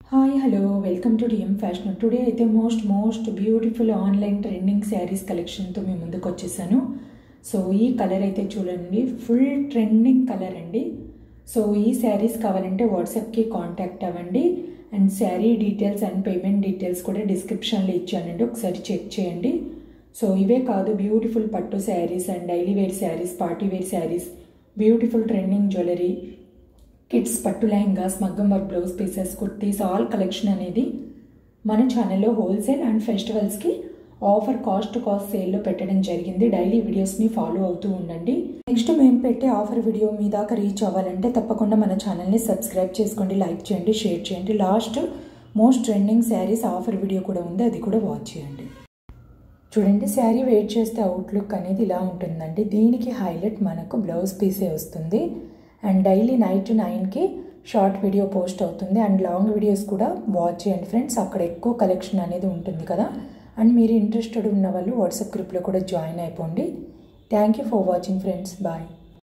hi hello welcome to DM fashion today అయితే most most beautiful online trending sarees కలెక్షన్తో మేము ముందుకు వచ్చేసాను సో ఈ కలర్ అయితే చూడండి ఫుల్ ట్రెండింగ్ కలర్ అండి సో ఈ శారీస్ కావాలంటే వాట్సాప్కి కాంటాక్ట్ అవ్వండి and saree details and payment details కూడా డిస్క్రిప్షన్లో ఇచ్చానండి ఒకసారి చెక్ చేయండి సో ఇవే కాదు beautiful pattu sarees and daily wear sarees party wear sarees beautiful trending jewellery kids pattu lehengas maggam work blouse pieces kurtis all collection అనేది మన ఛానల్లో హోల్సేల్ అండ్ ఫెస్టివల్స్కి ఆఫర్ కాస్ట్ కాస్ట్ సేల్లో పెట్టడం జరిగింది డైలీ వీడియోస్ని ఫాలో అవుతూ ఉండండి నెక్స్ట్ మేము పెట్టే ఆఫర్ వీడియో మీ దాకా రీచ్ అవ్వాలంటే తప్పకుండా మన ఛానల్ని సబ్స్క్రైబ్ చేసుకోండి లైక్ చేయండి షేర్ చేయండి last most trending saris offer video కూడా ఉంది అది కూడా వాచ్ చేయండి చూడండి శారీ వెయిట్ చేస్తే అవుట్లుక్ అనేది ఇలా ఉంటుందండి దీనికి హైలైట్ మనకు బ్లౌజ్ పీసే వస్తుంది అండ్ డైలీ నైట్ నైన్కి షార్ట్ వీడియో పోస్ట్ అవుతుంది అండ్ లాంగ్ వీడియోస్ కూడా వాచ్ చేయండి ఫ్రెండ్స్ అక్కడ ఎక్కువ కలెక్షన్ అనేది ఉంటుంది కదా అండ్ మీరు ఇంట్రెస్టెడ్ ఉన్న వాళ్ళు వాట్సాప్ గ్రూప్లో కూడా జాయిన్ అయిపోండి thank you for watching friends bye